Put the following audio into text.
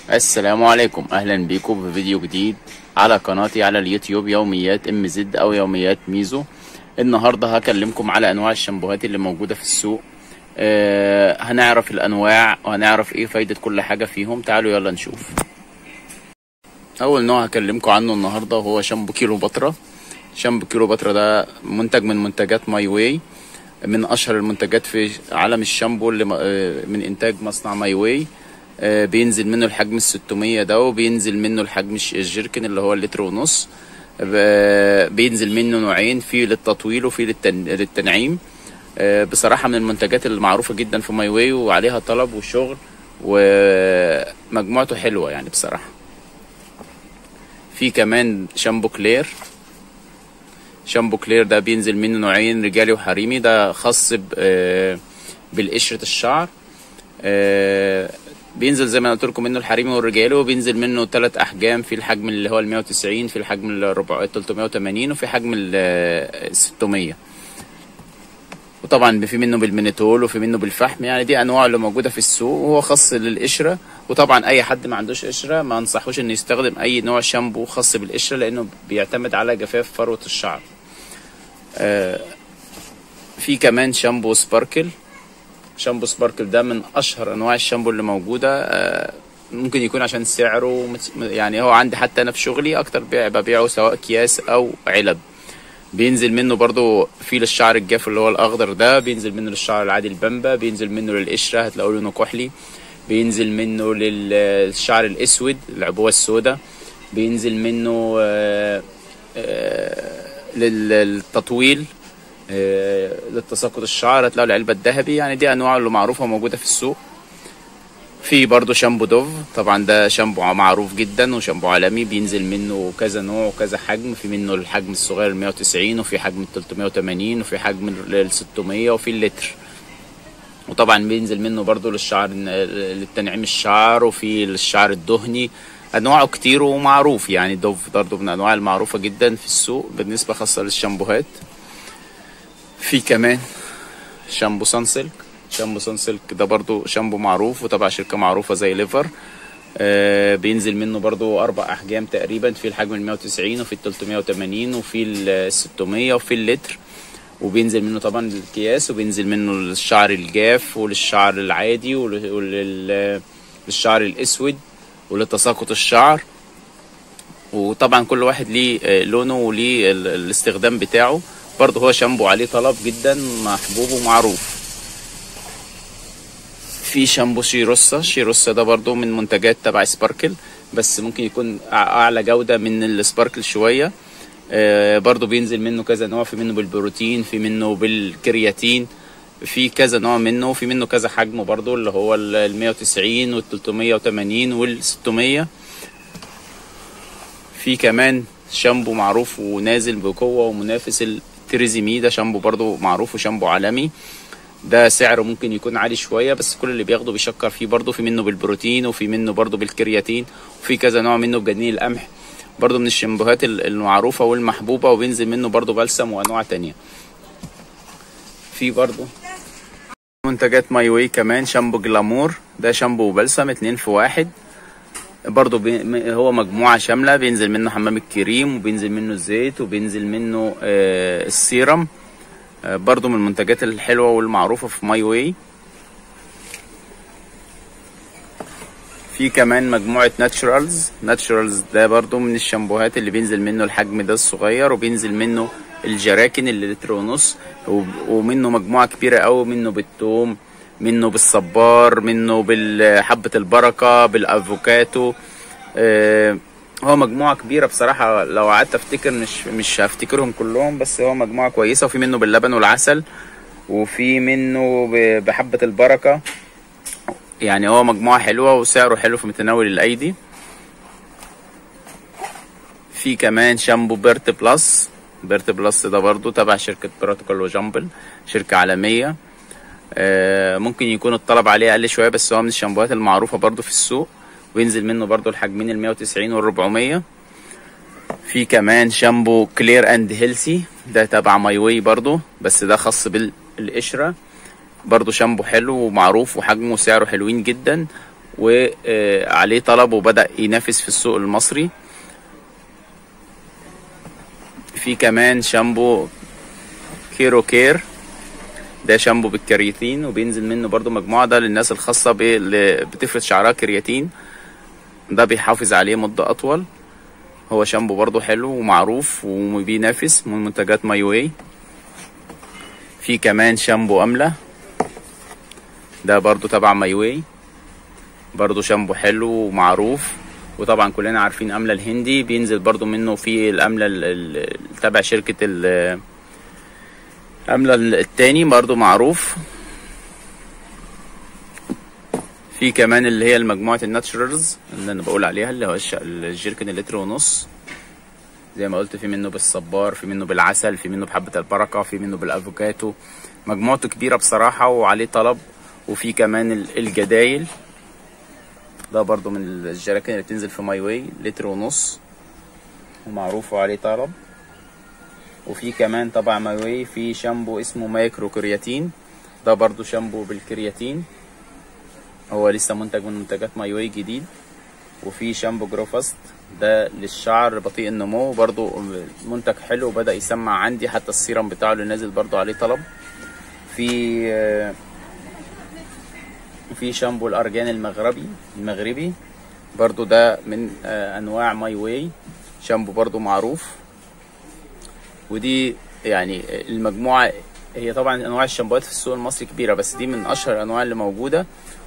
السلام عليكم اهلا بيكم في فيديو جديد على قناتي على اليوتيوب يوميات ام زد او يوميات ميزو النهارده هكلمكم على انواع الشامبوهات اللي موجوده في السوق آه هنعرف الانواع وهنعرف ايه فايده كل حاجه فيهم تعالوا يلا نشوف اول نوع هكلمكم عنه النهارده هو شامبو كيلو بطرة شامبو كيلو بطرة ده منتج من منتجات ماي واي من اشهر المنتجات في عالم الشامبو اللي من انتاج مصنع ماي واي بينزل منه الحجم الستمية ده وبينزل منه الحجم الجيركن اللي هو اللتر ونص بينزل منه نوعين في للتطويل وفي للتن... للتنعيم بصراحة من المنتجات المعروفة جدا في ماي واي وعليها طلب وشغل ومجموعته حلوة يعني بصراحة في كمان شامبو كلير شامبو كلير ده بينزل منه نوعين رجالي وحريمي ده خاص بالقشرة الشعر بينزل زي ما قلت لكم منه الحريمي والرجالي وبينزل منه ثلاث احجام في الحجم اللي هو ال 190 في الحجم ال 380 وفي حجم ال 600 وطبعا في منه بالمينيتول وفي منه بالفحم يعني دي انواع اللي موجوده في السوق وهو خاص للقشره وطبعا اي حد ما عندوش قشره ما انصحوش انه يستخدم اي نوع شامبو خاص بالقشره لانه بيعتمد على جفاف فروه الشعر آه في كمان شامبو سباركل شامبو سباركل ده من اشهر انواع الشامبو اللي موجوده آه ممكن يكون عشان سعره يعني هو عندي حتى انا في شغلي اكتر ببيعه سواء اكياس او علب بينزل منه برضو في للشعر الجاف اللي هو الاخضر ده بينزل منه للشعر العادي البامبا بينزل منه للقشره هتلاقوا لونه كحلي بينزل منه للشعر الاسود العبوه السوداء بينزل منه آآ آآ للتطويل للتساقط الشعر هتلاقوا العلبه الذهبي يعني دي انواع اللي معروفه موجوده في السوق في برضو شامبو دوف طبعا ده شامبو معروف جدا وشامبو عالمي بينزل منه كذا نوع وكذا حجم في منه الحجم الصغير ال 190 وفي حجم ال 380 وفي حجم ال 600 وفي اللتر وطبعا بينزل منه برضو للشعر للتنعيم الشعر وفي الشعر الدهني انواعه كتير ومعروف يعني دوف برضو من الانواع المعروفه جدا في السوق بالنسبه خاصه للشامبوهات في كمان شامبو سانسلك شامبو سانسلك ده برضو شامبو معروف وتبع شركة معروفة زي ليفر آه بينزل منه برضو أربع أحجام تقريبا في الحجم ال 190 وفي ال 380 وفي ال 600 وفي اللتر وبينزل منه طبعا الأكياس وبينزل منه للشعر الجاف وللشعر العادي وللشعر الأسود ولتساقط الشعر وطبعا كل واحد ليه لونه وليه الاستخدام بتاعه برضه هو شامبو عليه طلب جدا محبوب ومعروف في شامبو شيروسا شيروسا ده برضو من منتجات تبع سباركل بس ممكن يكون اعلى جودة من السباركل شوية آه برضو بينزل منه كذا نوع في منه بالبروتين في منه بالكرياتين في كذا نوع منه في منه كذا حجم برضو اللي هو ال 190 وال 380 وال 600 في كمان شامبو معروف ونازل بقوة ومنافس التريزيمي ده شامبو برضو معروف وشامبو عالمي ده سعره ممكن يكون عالي شويه بس كل اللي بياخده بيشكر فيه برضه في منه بالبروتين وفي منه برضه بالكرياتين وفي كذا نوع منه بجنين القمح برضه من الشامبوهات المعروفه والمحبوبه وبينزل منه برضه بلسم وانواع تانية في برضه منتجات ماي واي كمان شامبو جلامور ده شامبو وبلسم اتنين في واحد برضه بي هو مجموعة شاملة بينزل منه حمام الكريم وبينزل منه الزيت وبينزل منه آه السيرم برضو من المنتجات الحلوة والمعروفة في ماي واي في كمان مجموعة ناتشورالز ناتشورالز ده برضو من الشامبوهات اللي بينزل منه الحجم ده الصغير وبينزل منه الجراكن اللي لتر ونص ومنه مجموعة كبيرة قوي منه بالثوم منه بالصبار منه بالحبة البركة بالافوكاتو آه هو مجموعة كبيرة بصراحة لو قعدت افتكر مش مش هفتكرهم كلهم بس هو مجموعة كويسة وفي منه باللبن والعسل وفي منه بحبة البركة يعني هو مجموعة حلوة وسعره حلو في متناول الأيدي في كمان شامبو بيرت بلس بيرت بلس ده برضو تبع شركة بروتوكول وجامبل شركة عالمية ممكن يكون الطلب عليه أقل شوية بس هو من الشامبوهات المعروفة برضو في السوق وينزل منه برضو الحجمين ال 190 وال 400 في كمان شامبو كلير اند هيلسي ده تبع ماي واي برضو بس ده خاص بالقشره برضو شامبو حلو ومعروف وحجمه وسعره حلوين جدا وعليه طلب وبدأ ينافس في السوق المصري في كمان شامبو كيرو كير ده شامبو بالكرياتين وبينزل منه برضو مجموعة ده للناس الخاصة اللي بتفرد شعرها كرياتين ده بيحافظ عليه مدة أطول هو شامبو برضو حلو ومعروف وبينافس من منتجات ماي واي في كمان شامبو أملة ده برضو تبع ماي واي برضو شامبو حلو ومعروف وطبعا كلنا عارفين أملة الهندي بينزل برضو منه في الأملة ال- ال- تبع شركة ال أملة التاني برضو معروف في كمان اللي هي المجموعة الناتشرالز اللي أنا بقول عليها اللي هو الش- الجيركن اللتر ونص زي ما قلت في منه بالصبار في منه بالعسل في منه بحبة البركة في منه بالافوكاتو مجموعته كبيرة بصراحة وعليه طلب وفي كمان ال- الجدايل ده برضو من الجراكن اللي بتنزل في ماي واي لتر ونص ومعروف وعليه طلب وفي كمان طبعا ماي واي في شامبو اسمه مايكرو كرياتين ده برضو شامبو بالكرياتين هو لسه منتج من منتجات ماي واي جديد وفي شامبو جروفاست ده للشعر بطيء النمو برضو منتج حلو بدأ يسمع عندي حتى السيرم بتاعه اللي نازل برضو عليه طلب في آه، في شامبو الأرجان المغربي المغربي برضو ده من آه، أنواع ماي واي شامبو برضو معروف ودي يعني المجموعة هي طبعا أنواع الشامبوات في السوق المصري كبيرة بس دي من أشهر الأنواع اللي موجودة